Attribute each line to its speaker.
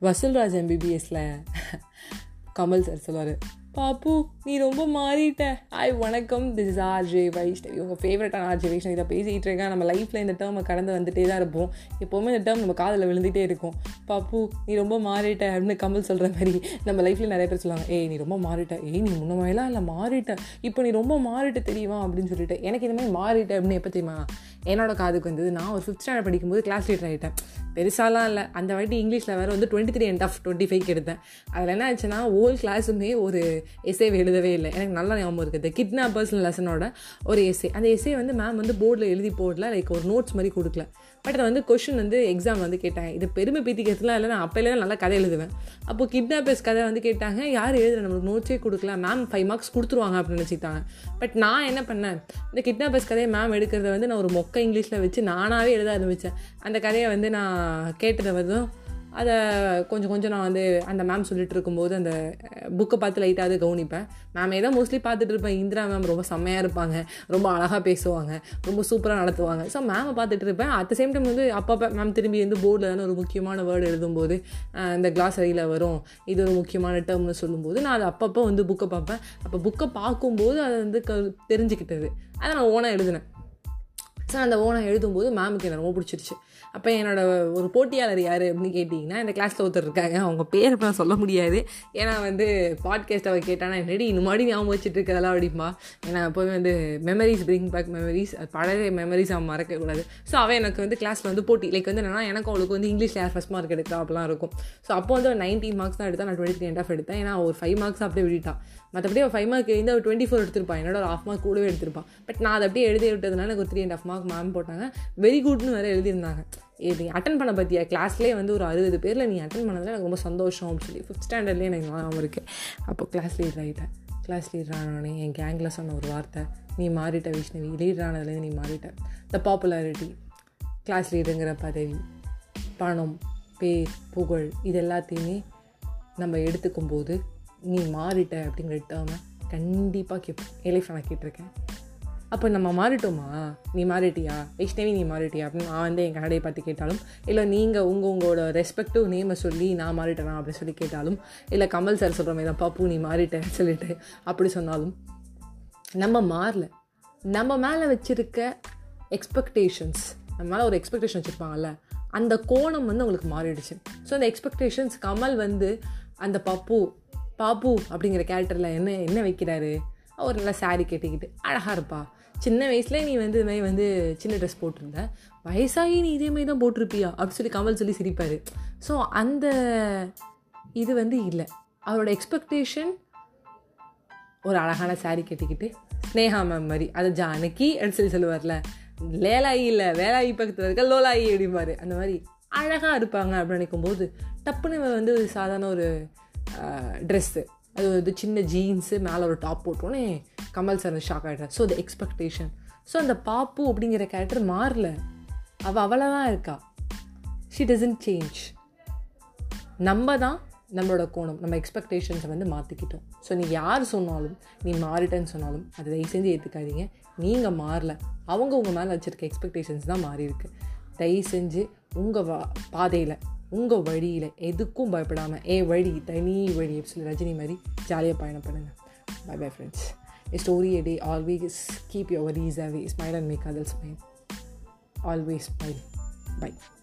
Speaker 1: Vasoolraj எம்பிபிஎஸ்ல Kamal sir சொல்லுவார் பாப்பு நீ ரொம்ப மாறிட்ட ஐ வணக்கம் திஸ் இஸ் ஆர்ஜே வைஷ்ணவி உங்கள் ஃபேவரட்டான ஆர்ஜே வைஷ்ணவி இதை பேசிகிட்டு இருக்கேன் நம்ம லைஃப்பில் இந்த டேர்மை கடந்து வந்துட்டே தான் இருப்போம் எப்போவுமே இந்த டேர்ம் நம்ம காதில் விழுந்துகிட்டே இருக்கும் பாப்பு நீ ரொம்ப மாறிட்ட அப்படின்னு கமல் சொல்கிற மாதிரி நம்ம லைஃப்பில் நிறைய பேர் சொல்லுவாங்க ஏய் நீ ரொம்ப மாறிட்ட ஏய் நீ முன்ன மாதிரிலாம் இல்லை மாறிட்ட இப்போ நீ ரொம்ப மாறிட்ட தெரியுமா அப்படின்னு சொல்லிட்டு எனக்கு இந்த மாதிரி மாறிட்ட அப்படின்னு எப்போ தெரியுமா என்னோட காதுக்கு வந்தது நான் ஒரு ஃபிஃப்த் ஸ்டாண்டர்ட் படிக்கும்போது கிளாஸ் லீடர் ஆகிட்டேன் பெருசாலாம் இல்லை அந்த வாட்டி இங்கிலீஷில் வேறு வந்து twenty three and half twenty five எடுத்தேன் அதில் என்ன ஆச்சுன்னா ஹோல் கிளாஸுமே ஒரு எஸ்ஏ எழுதவே இல்லை எனக்கு நல்லா ஞாபகம் இருக்குது கிட்னாப்பர்ஸ் லெசனோட ஒரு எஸ்ஏ அந்த எஸ்ஏ வந்து மேம் வந்து போர்டில் எழுதி போடல லைக் ஒரு நோட்ஸ் மாதிரி கொடுக்கல பட் அதை வந்து கொஷின் வந்து எக்ஸாம் வந்து கேட்டாங்க இது பெருமை பீத்திக்கிறதுலாம் இல்லை நான் அப்போலேயே நல்லா கதை எழுதுவேன் அப்போது கிட்னாப்பர்ஸ் கதை வந்து கேட்டாங்க யார் எழுதுற நம்மளுக்கு நோட்ஸே கொடுக்கல மேம் ஃபைவ் மார்க்ஸ் கொடுத்துருவாங்க அப்படின்னு நினச்சிட்டாங்க பட் நான் என்ன பண்ணேன் இந்த கிட்னாப்பர்ஸ் கதையை மேம் எடுக்கிறத வந்து நான் ஒரு மொக்க இங்கிலீஷில் வச்சு நானாகவே எழுத ஆரம்பித்தேன் அந்த கதையை வந்து நான் கேட்டதை வந்து அதை கொஞ்சம் கொஞ்சம் நான் வந்து அந்த மேம் சொல்லிட்டு இருக்கும்போது அந்த புக்கை பார்த்து லைட்டாக அது கவனிப்பேன் மேமே தான் மோஸ்ட்லி பார்த்துட்டு இருப்பேன் இந்திரா மேம் ரொம்ப செம்மையாக இருப்பாங்க ரொம்ப அழகாக பேசுவாங்க ரொம்ப சூப்பராக நடத்துவாங்க ஸோ மேமை பார்த்துட்டு இருப்பேன் அட் சேம் டைம் வந்து அப்பப்போ மேம் திரும்பி வந்து போர்டில் தானே ஒரு முக்கியமான வேர்டு எழுதும்போது இந்த கிளாஸ் அடியில் வரும் இது ஒரு முக்கியமான டேர்ம்னு சொல்லும்போது நான் அது அப்பப்போ வந்து புக்கை பார்ப்பேன் அப்போ புக்கை பார்க்கும்போது அதை வந்து க தெரிஞ்சுக்கிட்டது அதை நான் ஓனாக எழுதினேன் ஸோ அந்த ஓனாக எழுதும்போது மேமுக்கு எனக்கு ரொம்ப பிடிச்சிருச்சு அப்போ என்னோட ஒரு போட்டியாளர் யார் அப்படின்னு கேட்டிங்கன்னா இந்த கிளாஸில் ஒருத்தர் இருக்காங்க அவங்க பேர் இப்போ சொல்ல முடியாது ஏன்னா வந்து பாட்காஸ்ட் அவள் கேட்டானா ரெடி இந்த மாதிரி ஞாபகம் வச்சுட்டு இருக்கிறதெல்லாம் அப்படிம்பா ஏன்னா எப்போவுமே வந்து மெமரிஸ் பிரிங் பேக் மெமரிஸ் பழைய மெமரிஸ் அவன் மறக்கக்கூடாது ஸோ அவன் எனக்கு வந்து கிளாஸில் வந்து போட்டி லைக் வந்து என்னன்னா எனக்கு அவளுக்கு வந்து இங்கிலீஷ் யார் ஃபஸ்ட் மார்க் எடுத்தா அப்படிலாம் இருக்கும் ஸோ அப்போ வந்து நைன்டீன் மார்க்ஸ் தான் எடுத்தா நான் டுவெண்ட்டி த்ரீ அண்ட் ஆஃப் எடுத்தேன் ஏன்னா ஒரு ஃபைவ் மார்க்ஸ் அப்படியே விட்டுட்டான் மற்றபடி அவள் ஃபைவ் மார்க் எழுந்து அவர் டுவெண்ட்டி ஃபோர் எடுத்திருப்பான் என்னோட ஒரு ஆஃப் மார்க் கூடவே எடுத்திருப்பான் பட் நான் அதை அப்படியே எழுதி விட்டதுனால எனக்கு ஒரு three and half mark ma'am போட்டாங்க வெரி குட்னு வேறு எழுதியிருந்தாங்க இது அட்டன் பண்ண பற்றியா கிளாஸ்லேயே வந்து ஒரு அறுபது பேரில் நீ அட்டன் பண்ணதில் எனக்கு ரொம்ப சந்தோஷம் அப்படின்னு சொல்லி ஃபிஃப்த் ஸ்டாண்டர்ட்லேயே எனக்கு ஞாபகம் இருக்குது அப்போ கிளாஸ் லீடர் ஆகிட்டேன் கிளாஸ் லீடர் ஆனோடனே என் கேங்கில் சொன்ன ஒரு வார்த்தை நீ மாறிட்ட விஷ்ணவி லீடர் ஆனதுலேருந்து நீ மாறிட்ட த பாப்புலாரிட்டி கிளாஸ் லீடருங்கிற பதவி பணம் பேர் புகழ் இது எல்லாத்தையுமே நம்ம எடுத்துக்கும் போது நீ மாறிட்ட அப்படிங்கிற டேர்மை கண்டிப்பாக கேட்போம் எலைஃப் நான் கேட்டிருக்கேன் அப்போ நம்ம மாறிட்டோமா நீ மாறிட்டியா வைஷ்ணவி நீ மாறிட்டியா அப்படின்னு நான் வந்து என் கனடையை பார்த்து கேட்டாலும் இல்லை நீங்கள் உங்கள் உங்களோட ரெஸ்பெக்டிவ் நேமை சொல்லி நான் மாறிட்டேனா அப்படின்னு சொல்லி கேட்டாலும் இல்லை கமல் சார் சொல்கிற மாதிரி தான் பாப்பு நீ மாறிட்டேன் சொல்லிட்டு அப்படி சொன்னாலும் நம்ம மாறல நம்ம மேலே வச்சுருக்க எக்ஸ்பெக்டேஷன்ஸ் நம்ம மேலே ஒரு எக்ஸ்பெக்டேஷன் வச்சுருப்பாங்கல்ல அந்த கோணம் வந்து உங்களுக்கு மாறிடுச்சு ஸோ அந்த எக்ஸ்பெக்டேஷன்ஸ் கமல் வந்து அந்த பப்பு பாப்பு அப்படிங்கிற கேரக்டரில் என்ன என்ன வைக்கிறாரு அவர் நல்லா சாரீ கட்டிக்கிட்டு அழகாக இருப்பா சின்ன வயசில் நீ வந்து இதுமாதிரி வந்து சின்ன ட்ரெஸ் போட்டிருந்த வயசாகி நீ இதே மாதிரி தான் போட்டிருப்பியா அப்படின்னு சொல்லி கமல் சொல்லி சிரிப்பார் ஸோ அந்த இது வந்து இல்லை அவரோட எக்ஸ்பெக்டேஷன் ஒரு அழகான சாரீ கட்டிக்கிட்டு ஸ்னேகா மேம் மாதிரி அது ஜானகி அப்படின்னு சொல்லி சொல்லுவார்ல லேலாயி இல்லை வேலாயி பக்கத்தில் இருக்க லோலாயி அப்படிம்பாரு அந்த மாதிரி அழகாக இருப்பாங்க அப்படின்னு நினைக்கும்போது டப்புன்னு வந்து சாதாரண ஒரு ட்ரெஸ்ஸு அது வந்து சின்ன ஜீன்ஸு மேலே ஒரு டாப் போட்டோன்னே கமல் சார் ஷாக் ஆகிட்டார் ஸோ த எக்ஸ்பெக்டேஷன் ஸோ அந்த பாப்பு அப்படிங்கிற கேரக்டர் மாறல அவள் அவளை தான் இருக்கா ஷி டசன்ட் சேஞ்ச் நம்ம தான் நம்மளோட கோணம் நம்ம எக்ஸ்பெக்டேஷன்ஸை வந்து மாற்றிக்கிட்டோம் ஸோ நீ யார் சொன்னாலும் நீ மாறிட்டேன்னு சொன்னாலும் அதை தயவு செஞ்சு ஏற்றுக்காதீங்க நீங்கள் மாறல அவங்க உங்கள் மேலே வச்சுருக்க எக்ஸ்பெக்டேஷன்ஸ் தான் மாறி இருக்கு தயவு செஞ்சு உங்கள் வா பாதையில் உங்கள் வழியில் எதுக்கும் பயப்படாமல் ஏ வழி தனி வழி அப்படி சொல்லி ரஜினி மாதிரி ஜாலியாக பயணம் பண்ணுங்கள் bye bye friends A story a day, always keep your worries away. Smile and make others smile. Always smile. Bye.